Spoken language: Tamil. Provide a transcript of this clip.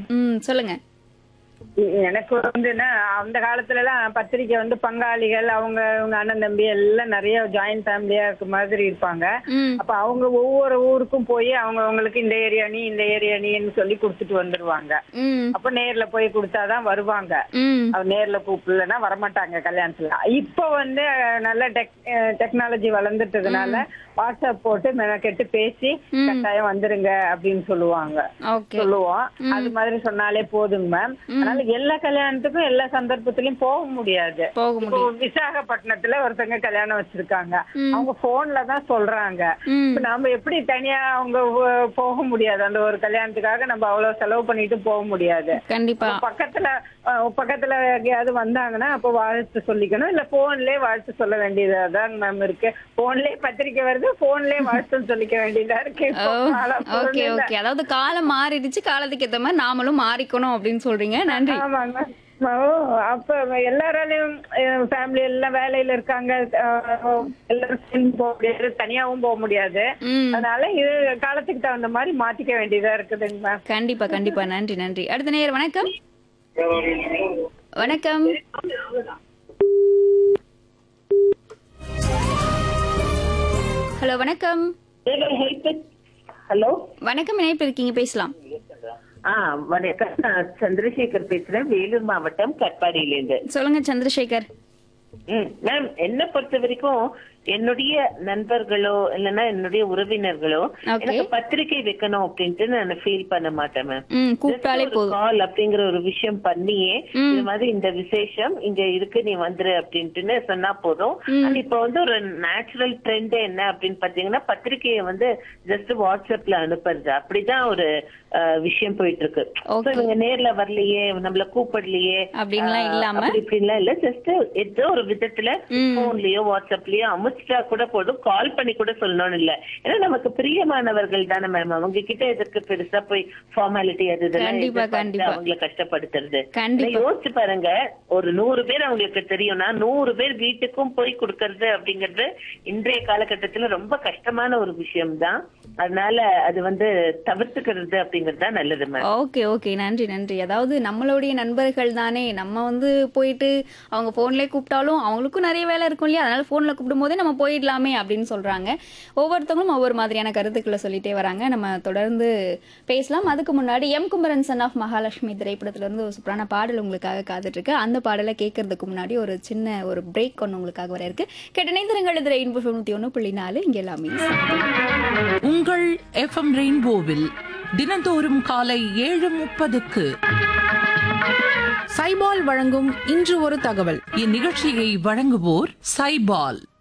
ம் சொல்லுங்க எனக்கு வந்துன்னா அந்த காலத்துல எல்லாம் பத்திரிக்கை வந்து பங்காளிகள் அவங்க அவங்க அண்ணன் தம்பி எல்லாம் நிறைய ஜாயிண்ட் ஃபேமிலியா இருக்க மாதிரி இருப்பாங்க ம் அப்ப அவங்க ஒவ்வொரு ஊருக்கும் போய் அவங்க அவங்களுக்கு இந்த ஏரியா நீ இந்த ஏரியா நீன்னு சொல்லி கொடுத்துட்டு வந்துருவாங்க ம் அப்ப நேர்ல போய் கொடுத்தாதான் வருவாங்க ம் அவர் நேர்ல கூப்பிடலன்னா வரமாட்டாங்க கல்யாணத்துல இப்ப வந்து அஹ், நல்ல டெக் டெக்னாலஜி வளர்ந்துட்டதுனால வாட்ஸ்அப் போட்டு மெனக்கெட்டு பேசி கட்டாயம் வந்துருங்க அப்படின்னு சொல்லுவாங்க ஓகே சொல்லுவோம் அது மாதிரி சொன்னாலே போதுங்க மேம் அதனால எல்லா கல்யாணத்துக்கும் எல்லா சந்தர்ப்பத்திலயும் போக முடியாது போக இப்போ விசாகப்பட்டினத்துல ஒருத்தங்க கல்யாணம் வச்சிருக்காங்க அவங்க போன்ல தான் சொல்றாங்க ம் இப்ப நாம எப்படி தனியா அவங்க வ- போக முடியாது அந்த ஒரு கல்யாணத்துக்காக நம்ம அவ்வளவு செலவு பண்ணிட்டு போக முடியாது கண்டிப்பா பக்கத்துல அஹ், பக்கத்துல எங்கேயாவது வந்தாங்கன்னா அப்ப வாழ்த்து சொல்லிக்கணும் இல்ல போன்லயே வாழ்த்து சொல்ல வேண்டியதாதான் மேம் இருக்கு போன்லயே பத்திரிக்கை வருது போன்லயே வாழ்த்து சொல்லிக்க வேண்டியதா இருக்கு இப்போ காலம் ஓகே சூழ்நிலை. ஓகே அதாவது காலம் மாறிடுச்சு காலத்துக்கு ஏத்த மாதிரி நாமளும் மாறிக்கணும் அப்படின்னு சொல்றீங்க நன்றி ஆமாங்க ஓ, அப்ப எல்லாராலையும் ஃபேமிலி எல்லாம் வேலையில இருக்காங்க அஹ், எல்லாரும் சேர்ந்து போக முடியாது தனியாவும் போக முடியாது ம் அதனால இது காலத்துக்கு தகுந்த மாதிரி மாத்திக்க வேண்டியதா இருக்குதுங்க மேம் கண்டிப்பா கண்டிப்பா நன்றி நன்றி அடுத்த நேயர் வணக்கம் வணக்கம் ஹலோ வணக்கம் ஹலோ வணக்கம் இணைப்பு இருக்கீங்க பேசலாம் ஆ வணக்கம் நான் சந்திரசேகர் பேசுறேன் வேலூர் மாவட்டம் கட்பாடியிலேருந்து சொல்லுங்க சந்திரசேகர் ம் மேம் என்ன பொறுத்த வரைக்கும் என்னுடைய நண்பர்களோ இல்லைன்னா என்னுடைய உறவினர்களோ Okay. எனக்கு பத்திரிக்கை வைக்கணும் அப்படின்ட்டு நான் ஃபீல் பண்ண மாட்டேன் மேம் ம் கூப்பிட்டாலே போதும் கால் அப்படிங்கிற ஒரு விஷயம் பண்ணியே இது மாதிரி இந்த விசேஷம் இங்க இருக்கு நீ வந்துரு அப்படின்ட்டுன்னு சொன்னா போதும் அது இப்ப வந்து ஒரு நேச்சுரல் ட்ரெண்ட் என்ன அப்படின்னு பாத்தீங்கன்னா பத்திரிக்கையை வந்து ஜஸ்ட் வாட்ஸ்அப்ல அனுப்புறது அப்படிதான் ஒரு அஹ், விஷயம் போயிட்டு இருக்கு So, Okay. இவங்க நேர்ல வரலையே நம்மள கூப்பிடலையே அப்படின்லாம் அஹ், இல்லாம? அப்படி இப்படின்லாம் இல்ல ஜஸ்ட் ஏதோ ஒரு விதத்துல போன்லயோ வாட்ஸ்அப்லயோ அமுச்சிட்டா கூட போதும் கால் பண்ணி கூட சொல்லணும்னு இல்ல ஏன்னா நமக்கு பிரியமானவர்கள் தானே மேம் அவங்க கிட்ட எதற்கு பெருசா போய் ஃபார்மாலிட்டி அது இதெல்லாம் கண்டிப்பா, எதிர்பார்த்து கண்டிப்பா. அவங்கள கஷ்டப்படுத்துறது கண்டிப்பா. ஆனா யோசிச்சு பாருங்க ஒரு நூறு பேர் அவங்களுக்கு தெரியும்னா நூறு பேர் வீட்டுக்கும் போய் கொடுக்கறது அப்படிங்கறது இன்றைய காலகட்டத்துல ரொம்ப கஷ்டமான ஒரு விஷயம் தான் அதனால அது வந்து தவிர்த்துக்கிறது அப்படிங்கிறது தான் நல்லது மேம் ஓகே ஓகே நன்றி நன்றி அதாவது நம்மளுடைய நண்பர்கள் தானே நம்ம வந்து போயிட்டு அவங்க போன்லயே கூப்பிட்டாலும் அவங்களுக்கும் நிறைய வேலை இருக்கும் இல்லையா அதனால போன்ல கூப்பிடும் போதே நம்ம போயிடலாமே அப்படின்னு சொல்றாங்க ஒவ்வொருத்தவங்களும் ஒவ்வொரு மாதிரியான கருத்துக்களை சொல்லிட்டே வராங்க நம்ம தொடர்ந்து பேசலாம் அதுக்கு முன்னாடி M Kumaran son of Mahalakshmi திரைப்படத்துல இருந்து ஒரு சூப்பரான பாடல் உங்களுக்காக காத்துட்டு இருக்கு அந்த பாடலை கேட்கறதுக்கு முன்னாடி ஒரு சின்ன ஒரு பிரேக் ஒன்று உங்களுக்காக வர இருக்கு கேட்டனைந்திரங்கள் இது ரெயின்போ தொண்ணூத்தி ஒன்று புள்ளி நாலு இங்க எல்லாமே சமம். உங்கள் எஃப்எம் ரெயின்போவில் தினந்தோறும் காலை ஏழு முப்பதுக்கு சைபால் வழங்கும் இன்று ஒரு தகவல் இந்நிகழ்ச்சியை வழங்குவோர் சைபால்